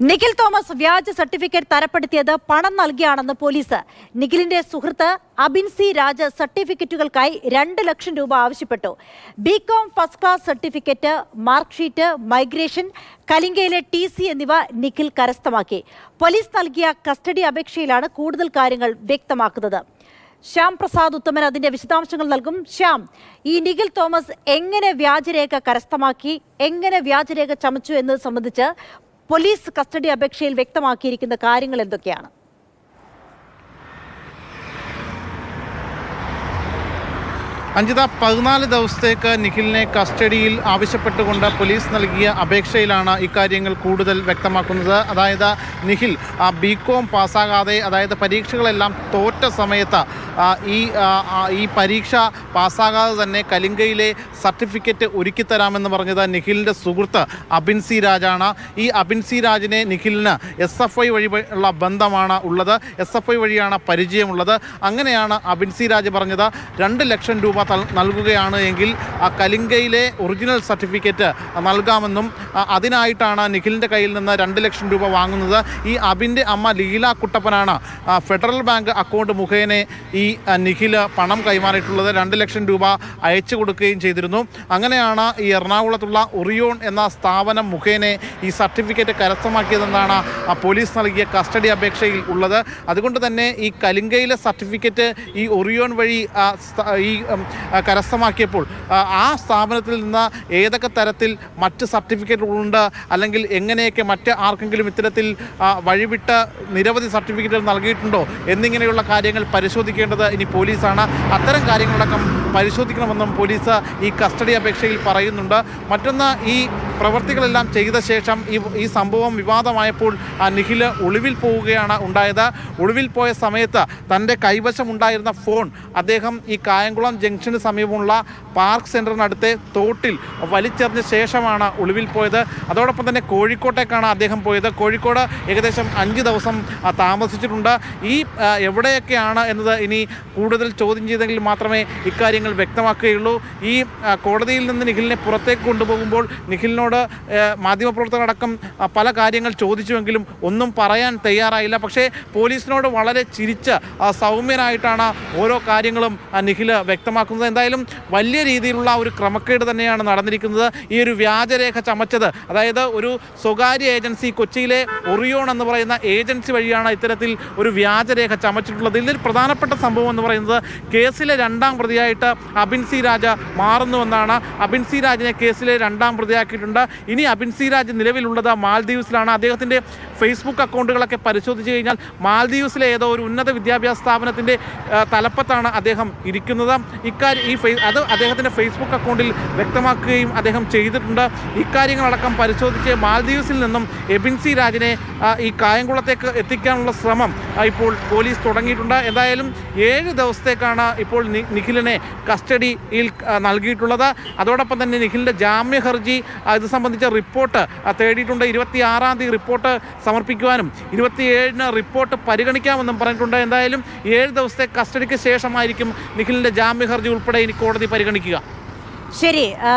നിഖിൽ തോമസ് വ്യാജ സർട്ടിഫിക്കറ്റ് തരപ്പെടുത്തിയത് പണം നൽകിയാണെന്ന് പോലീസ് നിഖിലിന്റെ സുഹൃത്ത് അബിൻ സി രാജ് സർട്ടിഫിക്കറ്റുകൾക്കായി രണ്ട് ലക്ഷം രൂപ ആവശ്യപ്പെട്ടു BCom first class certificate mark sheet migration കലിംഗയിലെ ടി സി എന്നിവ നിഖിൽ കരസ്ഥമാക്കി പോലീസ് നൽകിയ കസ്റ്റഡി അപേക്ഷയിലാണ് കൂടുതൽ കാര്യങ്ങൾ വ്യക്തമാക്കുന്നത് ശ്യാം പ്രസാദ് ഉത്തമൻ അതിന്റെ വിശദാംശങ്ങൾ നൽകും ശ്യാം ഈ നിഖിൽ തോമസ് എങ്ങനെ വ്യാജരേഖ കരസ്ഥമാക്കി എങ്ങനെ വ്യാജരേഖ ചമച്ചു എന്നത് സംബന്ധിച്ച് പോലീസ് കസ്റ്റഡി അപേക്ഷയിൽ വ്യക്തമാക്കിയിരിക്കുന്ന കാര്യങ്ങൾ എന്തൊക്കെയാണ് അഞ്ജിത പതിനാല് ദിവസത്തേക്ക് നിഖിലിനെ കസ്റ്റഡിയിൽ ആവശ്യപ്പെട്ടുകൊണ്ട് പോലീസ് നൽകിയ അപേക്ഷയിലാണ് ഇക്കാര്യങ്ങൾ കൂടുതൽ വ്യക്തമാക്കുന്നത് അതായത് നിഖിൽ ആ ബി കോം പാസ്സാകാതെ അതായത് പരീക്ഷകളെല്ലാം തോറ്റ സമയത്ത് ആ, ഈ ആ, ആ, ഈ പരീക്ഷ പാസ്സാകാതെ തന്നെ കലിംഗയിലെ സർട്ടിഫിക്കറ്റ് ഒരുക്കിത്തരാമെന്ന് പറഞ്ഞത് നിഖിലിൻ്റെ സുഹൃത്ത് അബിൻ സി രാജാണ് ഈ അബിൻ സി രാജിനെ നിഖിലിന് എസ് എഫ് ഐ വഴി ഉള്ള ബന്ധമാണ് ഉള്ളത് എസ് എഫ് ഐ വഴിയാണ് പരിചയമുള്ളത് അങ്ങനെയാണ് അബിൻ സി രാജ് പറഞ്ഞത് രണ്ട് ലക്ഷം രൂപ തൽ- നൽകുകയാണ് എങ്കിൽ ആ കലിംഗയിലെ ഒറിജിനൽ സർട്ടിഫിക്കറ്റ് നൽകാമെന്നും ആ, അതിനായിട്ടാണ് നിഖിലിൻ്റെ കയ്യിൽ നിന്ന് രണ്ട് ലക്ഷം രൂപ വാങ്ങുന്നത് ഈ അബിൻ്റെ അമ്മ ലീല കുട്ടപ്പനാണ് ആ, ഫെഡറൽ ബാങ്ക് അക്കൗണ്ട് മുഖേന ഈ ആ, നിഖിൽ പണം കൈമാറിയിട്ടുള്ളത് രണ്ട് ലക്ഷം രൂപ അയച്ചു കൊടുക്കുകയും ചെയ്തിരുന്നു അങ്ങനെയാണ് ഈ എറണാകുളത്തുള്ള ഒറിയോൺ എന്ന സ്ഥാപനം മുഖേന ഈ സർട്ടിഫിക്കറ്റ് കരസ്ഥമാക്കിയതെന്നാണ് ആ, പോലീസ് നൽകിയ കസ്റ്റഡി അപേക്ഷയിൽ ഉള്ളത് അതുകൊണ്ട് തന്നെ ഈ കലിംഗയിലെ സർട്ടിഫിക്കറ്റ് ഈ ഒറിയോൺ വഴി ആ, സ്ഥ- ഈ ഉം, ആ, കരസ്ഥമാക്കിയപ്പോൾ ആ, ആ സ്ഥാപനത്തിൽ നിന്ന് ഏതൊക്കെ തരത്തിൽ മറ്റ് സർട്ടിഫിക്കറ്റുകളുണ്ട് അല്ലെങ്കിൽ എങ്ങനെയൊക്കെ മറ്റ് ആർക്കെങ്കിലും ഇത്തരത്തിൽ ആ, വഴിവിട്ട് നിരവധി സർട്ടിഫിക്കറ്റുകൾ നൽകിയിട്ടുണ്ടോ എന്നിങ്ങനെയുള്ള കാര്യങ്ങൾ പരിശോധിക്കേണ്ടത് ഇനി പോലീസാണ് അത്തരം കാര്യങ്ങളടക്കം പരിശോധിക്കണമെന്നും പോലീസ് ഈ കസ്റ്റഡി അപേക്ഷയിൽ പറയുന്നുണ്ട് മറ്റൊന്ന് ഈ പ്രവർത്തികളെല്ലാം ചെയ്ത ശേഷം ഈ ഈ സംഭവം വിവാദമായപ്പോൾ ആ നിഖിൽ ഒളിവിൽ പോവുകയാണ് ഉണ്ടായത് ഒളിവിൽ പോയ സമയത്ത് തൻ്റെ കൈവശം ഉണ്ടായിരുന്ന ഫോൺ അദ്ദേഹം ഈ കായംകുളം ജംഗ്ഷന് സമീപമുള്ള പാർക്ക് സെൻറ്ററിനടുത്തെ തോട്ടിൽ വലിച്ചെറിഞ്ഞ ശേഷമാണ് ഒളിവിൽ പോയത് അതോടൊപ്പം തന്നെ കോഴിക്കോട്ടേക്കാണ് അദ്ദേഹം പോയത് കോഴിക്കോട് ഏകദേശം അഞ്ച് ദിവസം ആ, താമസിച്ചിട്ടുണ്ട് ഈ ആ, എവിടെയൊക്കെയാണ് എന്നത് ഇനി കൂടുതൽ ചോദ്യം ചെയ്തെങ്കിൽ മാത്രമേ ഇക്കാര്യങ്ങൾ വ്യക്തമാക്കുകയുള്ളൂ ഈ ആ, കോടതിയിൽ നിന്ന് നിഖിലിനെ പുറത്തേക്ക് കൊണ്ടുപോകുമ്പോൾ നിഖിലിനോട് ആ, മാധ്യമപ്രവർത്തകരടക്കം ആ, പല കാര്യങ്ങൾ ചോദിച്ചുവെങ്കിലും ഒന്നും പറയാൻ തയ്യാറായില്ല പക്ഷേ പോലീസിനോട് വളരെ ചിരിച്ച് ആ, സൗമ്യനായിട്ടാണ് ഓരോ കാര്യങ്ങളും ആ, നിഖിൽ വ്യക്തമാക്കുന്നത് എന്തായാലും വലിയ രീതിയിലുള്ള ഒരു ക്രമക്കേട് തന്നെയാണ് നടന്നിരിക്കുന്നത് ഈ ഒരു വ്യാജരേഖ ചമച്ചത് അതായത് ഒരു സ്വകാര്യ ഏജൻസി കൊച്ചിയിലെ ഒറിയോൺ എന്ന് പറയുന്ന ഏജൻസി വഴിയാണ് ഇത്തരത്തിൽ ഒരു വ്യാജരേഖ ചമച്ചിട്ടുള്ളത് ഇതിൽ പ്രധാനപ്പെട്ട സംഭവം എന്ന് പറയുന്നത് കേസിലെ രണ്ടാം പ്രതിയായിട്ട് അബിൻ സി രാജ മാറുന്നുവെന്നാണ് അബിൻ സി രാജിനെ കേസിലെ രണ്ടാം പ്രതിയാക്കിയിട്ടുണ്ട് ഇനി അബിൻ സി രാജ് നിലവിലുള്ളത് മാൽദീവ്സിലാണ് അദ്ദേഹത്തിൻ്റെ ഫേസ്ബുക്ക് അക്കൗണ്ടുകളൊക്കെ പരിശോധിച്ച് കഴിഞ്ഞാൽ മാൽദീവ്സിലെ ഏതോ ഒരു ഉന്നത വിദ്യാഭ്യാസ സ്ഥാപനത്തിൻ്റെ ആ, തലപ്പത്താണ് അദ്ദേഹം ഇരിക്കുന്നത് ഇക്കാര്യം ഈ ഫേ അത് അദ്ദേഹത്തിൻ്റെ ഫേസ്ബുക്ക് അക്കൗണ്ടിൽ വ്യക്തമാക്കുകയും അദ്ദേഹം ചെയ്തിട്ടുണ്ട് ഇക്കാര്യങ്ങളടക്കം പരിശോധിച്ച് മാൽദീവ്സിൽ നിന്നും എബിൻ സി രാജിനെ ആ, ഈ കായംകുളത്തേക്ക് എത്തിക്കാനുള്ള ശ്രമം ആ, ഇപ്പോൾ പോലീസ് തുടങ്ങിയിട്ടുണ്ട് എന്തായാലും ഏഴ് ദിവസത്തേക്കാണ് ഇപ്പോൾ നി- നിഖിലിനെ കസ്റ്റഡിയിൽ ആ, നൽകിയിട്ടുള്ളത് അതോടൊപ്പം തന്നെ നിഖിലിൻ്റെ ജാമ്യ ഹർജി ആ, ഇത് സംബന്ധിച്ച റിപ്പോർട്ട് ആ, തേടിയിട്ടുണ്ട് ഇരുപത്തി ആറാം തീയതി റിപ്പോർട്ട് സമർപ്പിക്കുവാനും ഇരുപത്തിയേഴിന് റിപ്പോർട്ട് പരിഗണിക്കാമെന്നും പറഞ്ഞിട്ടുണ്ട് എന്തായാലും ഏഴ് ദിവസത്തെ കസ്റ്റഡിക്ക് ശേഷമായിരിക്കും നിഖിലിൻ്റെ ജാമ്യ ഹർജി ഉൾപ്പെടെ ഇനി കോടതി പരിഗണിക്കുക ശരി ആ,